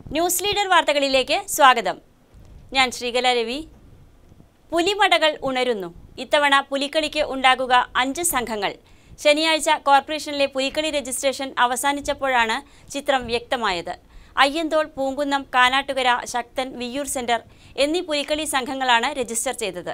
news leader വാർത്തകളിലേക്ക് സ്വാഗതം ഞാൻ ശ്രീകല രവി പുലിമടകൾ ഉണരുന്നു ഇത്തവണ പുലിക്കളിക്ക് ഉണ്ടാകുക അഞ്ച് സംഘങ്ങൾ ശനിയാഴ്ച കോർപ്പറേഷനിലെ പുലിക്കളി രജിസ്ട്രേഷൻ അവസാനിച്ചപ്പോഴാണ് ചിത്രം വ്യക്തമായത് അയ്യന്തോൾ പൂങ്കുന്നം കാനാട്ടുകര ശക്തൻ വിയ്യൂർ സെന്റർ എന്നീ പുലിക്കളി സംഘങ്ങളാണ് രജിസ്റ്റർ ചെയ്തത്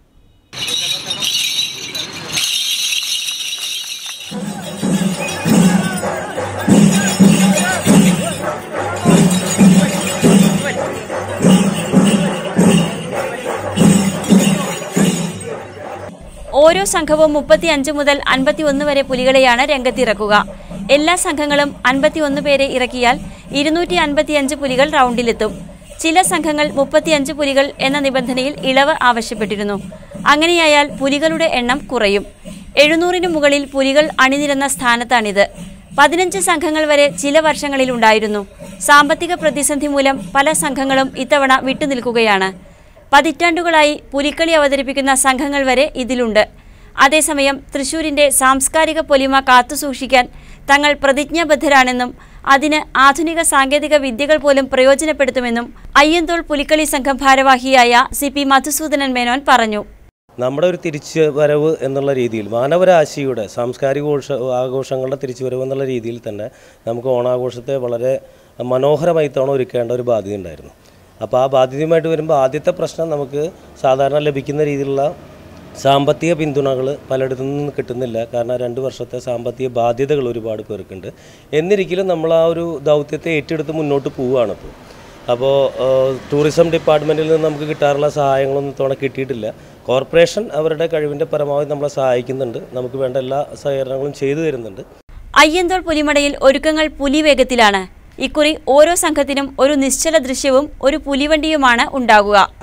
ഓരോ സംഘവും മുപ്പത്തി അഞ്ച് മുതൽ അൻപത്തി ഒന്ന് വരെ പുലികളെയാണ് രംഗത്തിറക്കുക എല്ലാ സംഘങ്ങളും അൻപത്തിയൊന്ന് പേരെ ഇറക്കിയാൽ ഇരുന്നൂറ്റി അൻപത്തിയഞ്ച് പുലികൾ റൗണ്ടിലെത്തും ചില സംഘങ്ങൾ മുപ്പത്തിയഞ്ച് പുലികൾ എന്ന നിബന്ധനയിൽ ഇളവ് ആവശ്യപ്പെട്ടിരുന്നു അങ്ങനെയായാൽ പുലികളുടെ എണ്ണം കുറയും എഴുന്നൂറിന് മുകളിൽ പുലികൾ അണിനിരന്ന സ്ഥാനത്താണിത് പതിനഞ്ച് സംഘങ്ങൾ വരെ ചില വർഷങ്ങളിൽ ഉണ്ടായിരുന്നു സാമ്പത്തിക പ്രതിസന്ധി മൂലം പല സംഘങ്ങളും ഇത്തവണ വിട്ടുനിൽക്കുകയാണ് പതിറ്റാണ്ടുകളായി പുലിക്കളി അവതരിപ്പിക്കുന്ന സംഘങ്ങൾ വരെ ഇതിലുണ്ട് അതേസമയം തൃശൂരിന്റെ സാംസ്കാരിക പൊലിമ കാത്തുസൂക്ഷിക്കാൻ തങ്ങൾ പ്രതിജ്ഞാബദ്ധരാണെന്നും അതിന് ആധുനിക സാങ്കേതിക വിദ്യകൾ പോലും പ്രയോജനപ്പെടുത്തുമെന്നും അയ്യന്തോൾ പുലിക്കളി സംഘം ഭാരവാഹിയായ സി പി മധുസൂദനൻ മേനോൻ പറഞ്ഞു നമ്മുടെ ഒരു തിരിച്ചു വരവ് എന്നുള്ള രീതിയിൽ മാനവരാശിയുടെ സാംസ്കാരിക ഘോഷ ആഘോഷങ്ങളുടെ തിരിച്ചുവരവ് എന്നുള്ള രീതിയിൽ തന്നെ നമുക്ക് ഓണാഘോഷത്തെ വളരെ മനോഹരമായി തവണ ഒരുക്കേണ്ട ഒരു ബാധ്യത ഉണ്ടായിരുന്നു അപ്പോൾ ആ ബാധ്യതയുമായിട്ട് വരുമ്പോൾ ആദ്യത്തെ പ്രശ്നം നമുക്ക് സാധാരണ ലഭിക്കുന്ന രീതിയിലുള്ള സാമ്പത്തിക പിന്തുണകൾ പലയിടത്തു നിന്നും കിട്ടുന്നില്ല കാരണം രണ്ട് വർഷത്തെ സാമ്പത്തിക ബാധ്യതകൾ ഒരുപാട് പേർക്കുണ്ട് എന്നിരിക്കലും നമ്മൾ ആ ഒരു ദൗത്യത്തെ ഏറ്റെടുത്ത് മുന്നോട്ട് പോവുകയാണ് ഇപ്പോൾ അപ്പോൾ ടൂറിസം ഡിപ്പാർട്ട്മെൻറ്റിൽ നിന്ന് നമുക്ക് കിട്ടാറുള്ള സഹായങ്ങളൊന്നും ഇത്തവണ കിട്ടിയിട്ടില്ല കോർപ്പറേഷൻ അവരുടെ കഴിവിൻ്റെ പരമാവധി നമ്മളെ സഹായിക്കുന്നുണ്ട് നമുക്ക് വേണ്ട എല്ലാ സഹകരണങ്ങളും ചെയ്തു തരുന്നുണ്ട് അയ്യന്തോൾ പുലിമടയിൽ ഒരുക്കങ്ങൾ പുലിവേഗത്തിലാണ് ഇക്കുറി ഓരോ സംഘത്തിനും ഒരു നിശ്ചല ദൃശ്യവും ഒരു പുലിവണ്ടിയുമാണ് ഉണ്ടാകുക